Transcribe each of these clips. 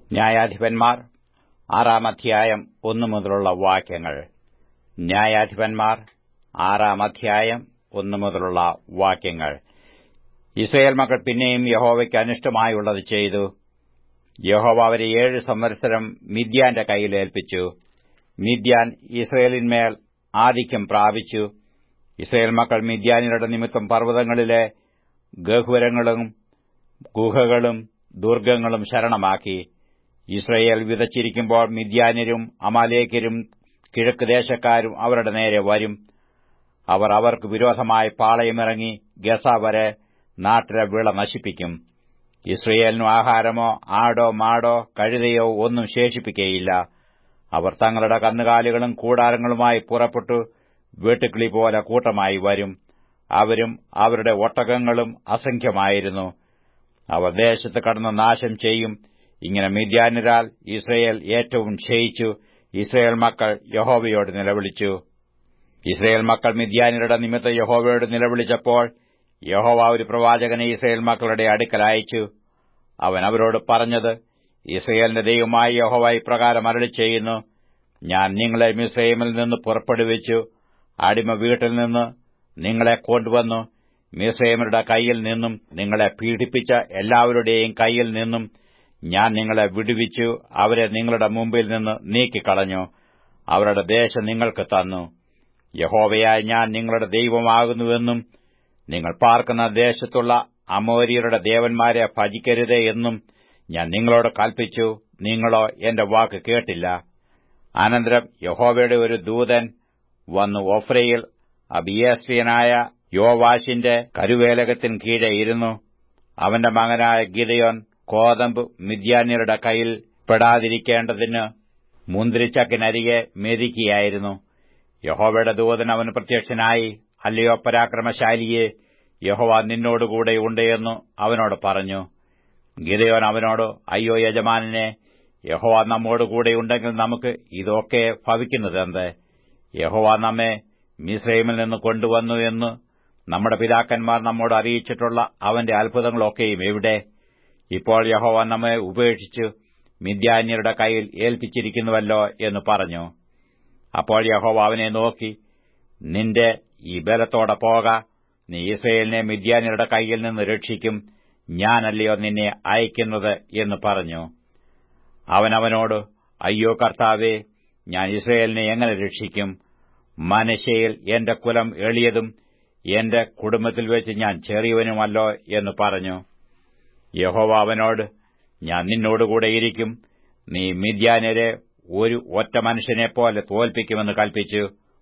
ന്യായാധിപന്മാർ ആറാം അധ്യായം ഒന്നു മുതലുള്ള വാക്യങ്ങൾ ന്യായാധിപന്മാർ ആറാം അധ്യായം ഒന്നു മുതലുള്ള വാക്യങ്ങൾ ഇസ്രയേൽ മക്കൾ പിന്നെയും യഹോവയ്ക്ക് അനിഷ്ടമായുള്ളത് ചെയ്തു യഹോവ അവരെ ഏഴ് സംവത്സരം മിദ്യാന്റെ കയ്യിൽ ഏൽപ്പിച്ചു മിദ്യാൻ ഇസ്രയേലിന്മേൽ ആധിക്യം പ്രാപിച്ചു ഇസ്രയേൽ മക്കൾ മിദ്യാനിയുടെ നിമിത്തം പർവ്വതങ്ങളിലെ ഗഹുവരങ്ങളും ഗുഹകളും ദുർഗങ്ങളും ശരണമാക്കി ഇസ്രയേൽ വിതച്ചിരിക്കുമ്പോൾ മിദ്യാന്യരും അമാലേക്കരും കിഴക്ക് ദേശക്കാരും അവരുടെ നേരെ വരും അവർ അവർക്ക് വിരോധമായി പാളയമിറങ്ങി ഗസ വരെ നാട്ടിലെ വിള നശിപ്പിക്കും ഇസ്രയേലിനു ആഹാരമോ ആടോ മാടോ കഴുതയോ ഒന്നും ശേഷിപ്പിക്കുകയില്ല അവർ തങ്ങളുടെ കന്നുകാലികളും കൂടാരങ്ങളുമായി പുറപ്പെട്ടു വെട്ടുക്കിളി പോലെ കൂട്ടമായി വരും അവരും അവരുടെ ഒട്ടകങ്ങളും അസംഖ്യമായിരുന്നു അവർ ദേശത്ത് കടന്ന് നാശം ചെയ്യും ഇങ്ങനെ മിദ്യാനിരാൽ ഇസ്രയേൽ ഏറ്റവും ക്ഷയിച്ചു ഇസ്രയേൽ മക്കൾ യഹോവയോട് നിലവിളിച്ചു ഇസ്രയേൽ മക്കൾ മിദ്യാനിരുടെ നിമിത്തം യഹോവയോട് നിലവിളിച്ചപ്പോൾ യഹോവ ഒരു പ്രവാചകനെ ഇസ്രയേൽ മക്കളുടെ അടുക്കൽ അയച്ചു അവൻ അവരോട് പറഞ്ഞത് ഇസ്രയേലിന്റെ ദൈവമായ യഹോവ ഇപ്രകാരം അരളി ചെയ്യുന്നു ഞാൻ നിങ്ങളെ മിസ്രൈമിൽ നിന്ന് പുറപ്പെടുവിച്ചു അടിമ വീട്ടിൽ നിന്ന് നിങ്ങളെ കൊണ്ടുവന്നു മിസ്രൈമരുടെ കൈയിൽ നിന്നും നിങ്ങളെ പീഡിപ്പിച്ച എല്ലാവരുടെയും കൈയിൽ നിന്നും ഞാൻ നിങ്ങളെ വിടുവിച്ചു അവരെ നിങ്ങളുടെ മുമ്പിൽ നിന്ന് നീക്കിക്കളഞ്ഞു അവരുടെ ദേശം നിങ്ങൾക്ക് തന്നു യഹോവയായ ഞാൻ നിങ്ങളുടെ ദൈവമാകുന്നുവെന്നും നിങ്ങൾ പാർക്കുന്ന ദേശത്തുള്ള അമോര്യരുടെ ദേവന്മാരെ ഭജിക്കരുതേ എന്നും ഞാൻ നിങ്ങളോട് കൽപ്പിച്ചു നിങ്ങളോ എന്റെ വാക്ക് കേട്ടില്ല അനന്തരം യഹോവയുടെ ഒരു ദൂതൻ വന്നു ഒഫ്രയിൽ അബിയസ്വിയനായ യോവാശിന്റെ കരുവേലകത്തിന് കീഴെ ഇരുന്നു അവന്റെ മകനായ ഗിതയോൻ കോതമ്പ് മിദ്യാന്യരുടെ കയ്യിൽ പെടാതിരിക്കേണ്ടതിന് മുന്തിരിച്ചക്കിനരികെ മെതിക്കുകയായിരുന്നു യഹോവയുടെ ദൂതൻ അവന് പ്രത്യക്ഷനായി അല്ലയോ പരാക്രമശാലിയെ യഹോവ നിന്നോടുകൂടെ ഉണ്ടെന്നു അവനോട് പറഞ്ഞു ഗിതയോൻ അവനോട് അയ്യോ യജമാനെ യഹോവ നമ്മോടുകൂടെ ഉണ്ടെങ്കിൽ നമുക്ക് ഇതൊക്കെ ഭവിക്കുന്നതെന്ത് യഹോവ നമ്മെ മിസ്രൈമിൽ നിന്ന് കൊണ്ടുവന്നു എന്ന് നമ്മുടെ പിതാക്കന്മാർ നമ്മോട് അറിയിച്ചിട്ടുള്ള അവന്റെ അത്ഭുതങ്ങളൊക്കെയും എവിടെ ഇപ്പോൾ യഹോവ നമ്മെ ഉപേക്ഷിച്ച് മിദ്യാന്യരുടെ കയ്യിൽ ഏൽപ്പിച്ചിരിക്കുന്നുവല്ലോ എന്ന് പറഞ്ഞു അപ്പോൾ യഹോവ അവനെ നോക്കി നിന്റെ ഈ ബലത്തോടെ പോക നീ ഇസ്രയേലിനെ മിദ്യാന്യരുടെ കയ്യിൽ നിന്ന് രക്ഷിക്കും ഞാനല്ലയോ നിന്നെ അയക്കുന്നത് എന്ന് പറഞ്ഞു അവൻ അവനോട് അയ്യോ കർത്താവേ ഞാൻ ഇസ്രയേലിനെ എങ്ങനെ രക്ഷിക്കും മനശയിൽ എന്റെ കുലം എളിയതും എന്റെ കുടുംബത്തിൽ വെച്ച് ഞാൻ ചെറിയവനുമല്ലോ എന്ന് പറഞ്ഞു യഹോവ അവനോട് ഞാൻ നിന്നോടുകൂടെ ഇരിക്കും നീ മിദ്യാനരെ ഒരു ഒറ്റ മനുഷ്യനെപ്പോലെ തോൽപ്പിക്കുമെന്ന് കൽപ്പിച്ചു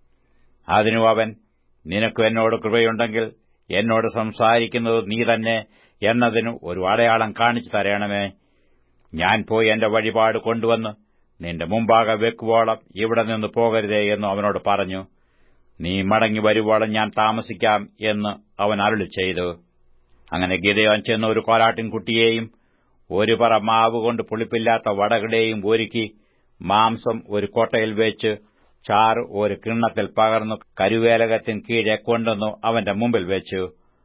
അതിനു അവൻ നിനക്ക് എന്നോട് കൃപയുണ്ടെങ്കിൽ എന്നോട് സംസാരിക്കുന്നത് നീ തന്നെ എന്നതിന് ഒരു അടയാളം കാണിച്ചു തരണമേ ഞാൻ പോയി എന്റെ വഴിപാട് കൊണ്ടുവന്ന് നിന്റെ മുമ്പാകെ വെക്കുവോളം ഇവിടെ നിന്ന് പോകരുതേ എന്ന് അവനോട് പറഞ്ഞു നീ മടങ്ങി വരുവോളം ഞാൻ താമസിക്കാം എന്ന് അവൻ അരുളി ചെയ്തു അങ്ങനെ ഗിതയോൻ ചെന്ന് ഒരു കോലാട്ടിൻകുട്ടിയെയും ഒരു പറ മാവ് കൊണ്ട് പുളിപ്പില്ലാത്ത വടകളെയും ഒരുക്കി മാംസം ഒരു കോട്ടയിൽ വെച്ച് ചാറ് ഒരു കിണ്ണത്തിൽ പകർന്നു കരുവേലകത്തിന് കീഴെ കൊണ്ടുവന്നു അവന്റെ മുമ്പിൽ വെച്ചു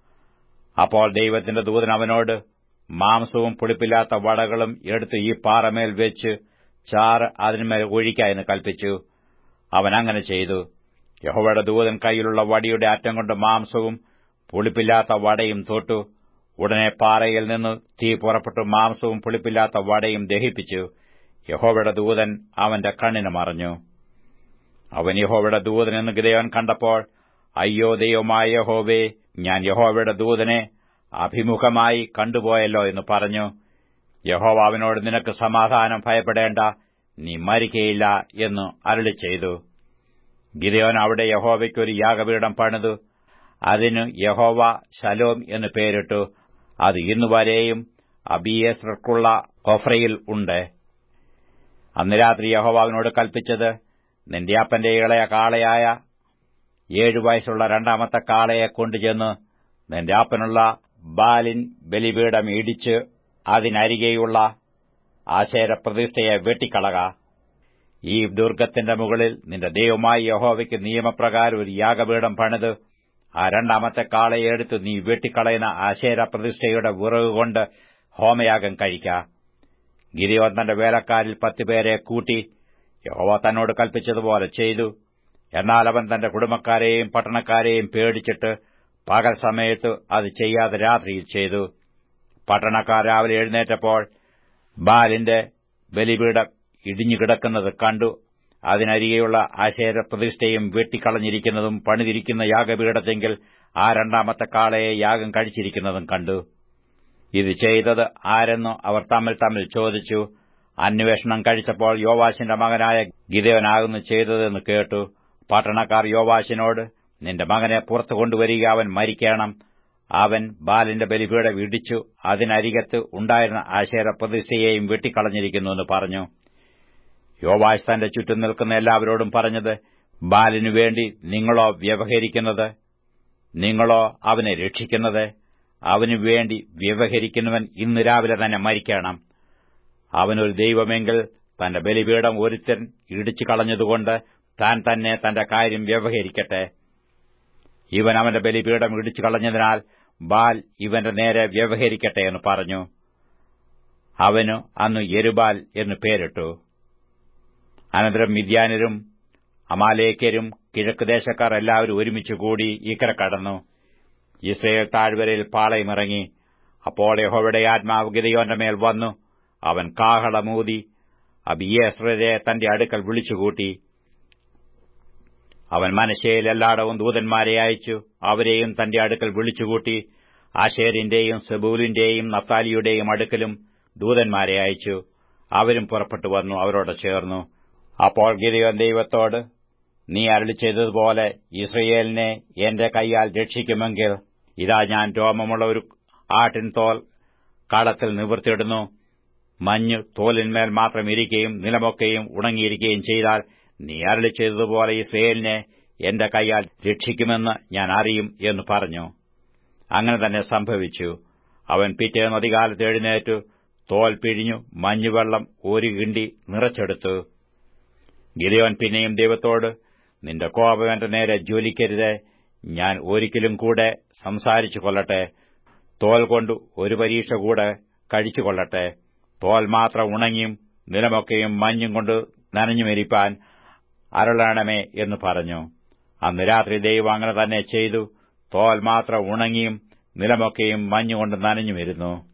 അപ്പോൾ ദൈവത്തിന്റെ ദൂതൻ അവനോട് മാംസവും പുളിപ്പില്ലാത്ത വടകളും എടുത്ത് ഈ പാറമേൽ വെച്ച് ചാറ് അതിന്മേൽ ഒഴിക്കായെന്ന് കൽപ്പിച്ചു അവൻ അങ്ങനെ ചെയ്തു യഹോവയുടെ ദൂതൻ കൈയിലുള്ള വടിയുടെ അറ്റം കൊണ്ട് മാംസവും പുളിപ്പില്ലാത്ത വടയും തൊട്ടു ഉടനെ പാറയിൽ നിന്ന് തീ പുറപ്പെട്ടു മാംസവും പുളിപ്പില്ലാത്ത വടയും ദഹിപ്പിച്ചു യഹോവയുടെ ദൂതൻ അവന്റെ കണ്ണിന് മറഞ്ഞു അവൻ യഹോവയുടെ ദൂതൻ എന്ന് ഗിതയോൻ കണ്ടപ്പോൾ അയ്യോ ദൈവമായ യഹോവേ ഞാൻ യഹോവയുടെ ദൂതനെ അഭിമുഖമായി കണ്ടുപോയല്ലോ എന്ന് പറഞ്ഞു യഹോവ അവനോട് നിനക്ക് സമാധാനം ഭയപ്പെടേണ്ട നീ മരിക്കയില്ല എന്ന് അരളി ചെയ്തു ഗിതയോൻ അവിടെ യഹോവയ്ക്കൊരു യാഗപീഠം പണിതു അതിന് യഹോവ ശലോം എന്ന് പേരിട്ടു അത് ഇന്നുവരെയും അബിയേസർക്കുള്ള കൊഫ്രയിൽ ഉണ്ട് അന്ന് രാത്രി യഹോവ അവനോട് കൽപ്പിച്ചത് നിന്റെ അപ്പന്റെ ഇളയ കാളയായ ഏഴു വയസ്സുള്ള രണ്ടാമത്തെ കാളയെ കൊണ്ടുചെന്ന് നിന്റെ അപ്പനുള്ള ബാലിൻ ബലിപീഠം ഇടിച്ച് അതിനരികെയുള്ള ആശേര പ്രതിഷ്ഠയെ വെട്ടിക്കളക ഈ ദുർഗത്തിന്റെ മുകളിൽ നിന്റെ ദൈവമായ യഹോവയ്ക്ക് നിയമപ്രകാരം ഒരു യാഗപീഠം പണിത് ആ രണ്ടാമത്തെ കാളയെ എടുത്ത് നീ വെട്ടിക്കളയുന്ന ആശേര പ്രതിഷ്ഠയുടെ വിറകുകൊണ്ട് ഹോമയാഗം കഴിക്ക ഗിരിയോൻ തന്റെ വേലക്കാരിൽ പത്തുപേരെ കൂട്ടി യഹോവ തന്നോട് കൽപ്പിച്ചതുപോലെ ചെയ്തു എന്നാൽ അവൻ തന്റെ കുടുംബക്കാരെയും പട്ടണക്കാരെയും പേടിച്ചിട്ട് പകൽ സമയത്ത് അത് ചെയ്യാതെ രാത്രിയിൽ ചെയ്തു പട്ടണക്കാർ രാവിലെ എഴുന്നേറ്റപ്പോൾ ബാലിന്റെ ബലിപീഠം ഇടിഞ്ഞുകിടക്കുന്നത് കണ്ടു അതിനരികെയുള്ള ആശേര പ്രതിഷ്ഠയും വെട്ടിക്കളഞ്ഞിരിക്കുന്നതും പണിതിരിക്കുന്ന യാഗപീഠത്തെങ്കിൽ ആ രണ്ടാമത്തെ കാളയെ യാഗം കഴിച്ചിരിക്കുന്നതും കണ്ടു ഇത് ചെയ്തത് ആരെന്നു അവർ തമ്മിൽ തമ്മിൽ ചോദിച്ചു അന്വേഷണം കഴിച്ചപ്പോൾ യോവാശിന്റെ മകനായ ഗിതയോനാകുന്നു ചെയ്തതെന്ന് കേട്ടു പട്ടണക്കാർ യോവാശിനോട് നിന്റെ മകനെ പുറത്തു കൊണ്ടുവരിക അവൻ മരിക്കണം അവൻ ബാലിന്റെ ബലിപീഠം ഇടിച്ചു അതിനരികത്ത് ഉണ്ടായിരുന്ന ആശേര പ്രതിഷ്ഠയെയും വെട്ടിക്കളഞ്ഞിരിക്കുന്നുവെന്ന് പറഞ്ഞു യോവാശ് തന്റെ ചുറ്റും നിൽക്കുന്ന എല്ലാവരോടും പറഞ്ഞത് ബാലിനു വേണ്ടി നിങ്ങളോ വ്യവഹരിക്കുന്നത് നിങ്ങളോ അവനെ രക്ഷിക്കുന്നത് അവനു വേണ്ടി വ്യവഹരിക്കുന്നവൻ ഇന്ന് രാവിലെ തന്നെ മരിക്കണം അവനൊരു ദൈവമെങ്കിൽ തന്റെ ബലിപീഠം ഒരുത്തൻ ഇടിച്ചു കളഞ്ഞതുകൊണ്ട് താൻ തന്നെ തന്റെ കാര്യം വ്യവഹരിക്കട്ടെ ഇവൻ അവന്റെ ബലിപീഠം ഇടിച്ചു കളഞ്ഞതിനാൽ ബാൽ ഇവന്റെ നേരെ വ്യവഹരിക്കട്ടെ എന്ന് പറഞ്ഞു അവനു അന്ന് എരുബാൽ എന്ന് പേരിട്ടു അനന്തരം മിദ്യാനരും അമാലേക്കരും കിഴക്കുദേശക്കാർ എല്ലാവരും ഒരുമിച്ചുകൂടി ഇക്കര കടന്നു ഇസ്രയേൽ താഴ്വരയിൽ പാളയമിറങ്ങി അപ്പോൾ യഹോവയുടെ ആത്മാവ് ഗിതയോന്റെ മേൽ വന്നു അവൻ കാഹളമൂതി അബിയേസ്രരെ തന്റെ അടുക്കൽ വിളിച്ചുകൂട്ടി അവൻ മനശയിൽ എല്ലായിടവും ദൂതന്മാരെ അയച്ചു അവരെയും തന്റെ അടുക്കൽ വിളിച്ചുകൂട്ടി ആശേരിന്റെയും സെബൂലിന്റെയും നഫ്താലിയുടെയും അടുക്കലും ദൂതന്മാരെ അയച്ചു അവരും പുറപ്പെട്ടു വന്നു അവരോട് ചേർന്നു അപ്പോൾ ഗിരിയോൻ ദൈവത്തോട് നീ അരളി ചെയ്തതുപോലെ ഇസ്രയേലിനെ എന്റെ കൈയാൽ രക്ഷിക്കുമെങ്കിൽ ഇതാ ഞാൻ രോമമുള്ള ഒരു ആട്ടിൻ തോൽ കളത്തിൽ നിവർത്തിയിടുന്നു മഞ്ഞ് തോലിന്മേൽ മാത്രം ഇരിക്കുകയും നിലമൊക്കെയും ഉണങ്ങിയിരിക്കുകയും ചെയ്താൽ നീ അരളി ചെയ്തതുപോലെ ഇസ്രയേലിനെ എന്റെ കൈയാൽ രക്ഷിക്കുമെന്ന് ഞാൻ അറിയും എന്ന് പറഞ്ഞു അങ്ങനെ തന്നെ സംഭവിച്ചു അവൻ പിറ്റേന്ന് അധികാലത്ത് എഴുന്നേറ്റു തോൽ പിഴിഞ്ഞു മഞ്ഞുവെള്ളം ഒരു കിണ്ടി നിറച്ചെടുത്തു ഗിരിയോൻ പിന്നെയും ദൈവത്തോട് നിന്റെ കോപം എന്റെ നേരെ ജ്വലിക്കരുത് ഞാൻ ഒരിക്കലും കൂടെ സംസാരിച്ചു കൊള്ളട്ടെ തോൽ കൊണ്ട് ഒരു പരീക്ഷ കൂടെ കഴിച്ചു കൊള്ളട്ടെ തോൽ മാത്രം ഉണങ്ങിയും നിലമൊക്കെയും മഞ്ഞും കൊണ്ട് നനഞ്ഞുമെരിപ്പാൻ അരുളണമേ എന്ന് പറഞ്ഞു അന്ന് രാത്രി ദൈവം അങ്ങനെ തന്നെ ചെയ്തു തോൽ മാത്രം ഉണങ്ങിയും നിലമൊക്കെയും മഞ്ഞുകൊണ്ട് നനഞ്ഞുമിരുന്നു